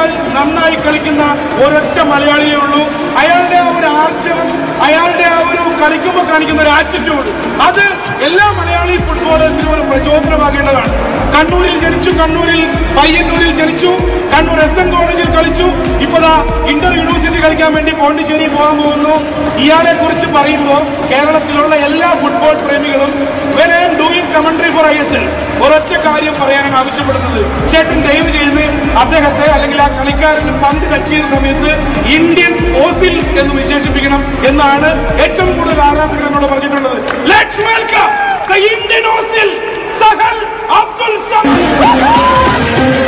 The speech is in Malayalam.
ഇതിനേക്കാൾ നന്നായി കളിക്കുന്ന ഒരൊറ്റ മലയാളിയേ ഉള്ളൂ അയാളുടെ ആ ഒരു ആർജവം അയാളുടെ ആ ഒരു കളിക്കുമ്പോൾ കാണിക്കുന്ന ഒരു ആറ്റിറ്റ്യൂഡ് അത് എല്ലാ മലയാളി ഫുട്ബോളേഴ്സിനും ഒരു പ്രചോദനമാകേണ്ടതാണ് കണ്ണൂരിൽ ജനിച്ചു കണ്ണൂരിൽ പയ്യന്നൂരിൽ ജനിച്ചു കണ്ണൂർ എസ് എൻ കോളേജിൽ കളിച്ചു ഇപ്പതാ ഇന്റർ യൂണിവേഴ്സിറ്റി കളിക്കാൻ വേണ്ടി പോണ്ടിച്ചേരി പോകാൻ പോകുന്നു ഇയാളെ കുറിച്ച് പറയുമ്പോൾ കേരളത്തിലുള്ള എല്ലാ ഫുട്ബോൾ പ്രേമികളും when I am doing commentary for ISL ഒരൊറ്റ കാര്യം പറയാനാണ് ആവശ്യപ്പെടുന്നത് ചേട്ടൻ ദയവ് ചെയ്ത് അദ്ദേഹത്തെ അല്ലെങ്കിൽ ആ കളിക്കാരന് പന്ത് ടച്ച് ചെയ്യുന്ന സമയത്ത് ഇന്ത്യൻ ഓസിൽ എന്ന് വിശേഷിപ്പിക്കണം എന്നാണ് ഏറ്റവും കൂടുതൽ ആരാധകർ എന്നോട് പറഞ്ഞിട്ടുള്ളത് let's welcome the Indian Ozil Sahal Abdul Samad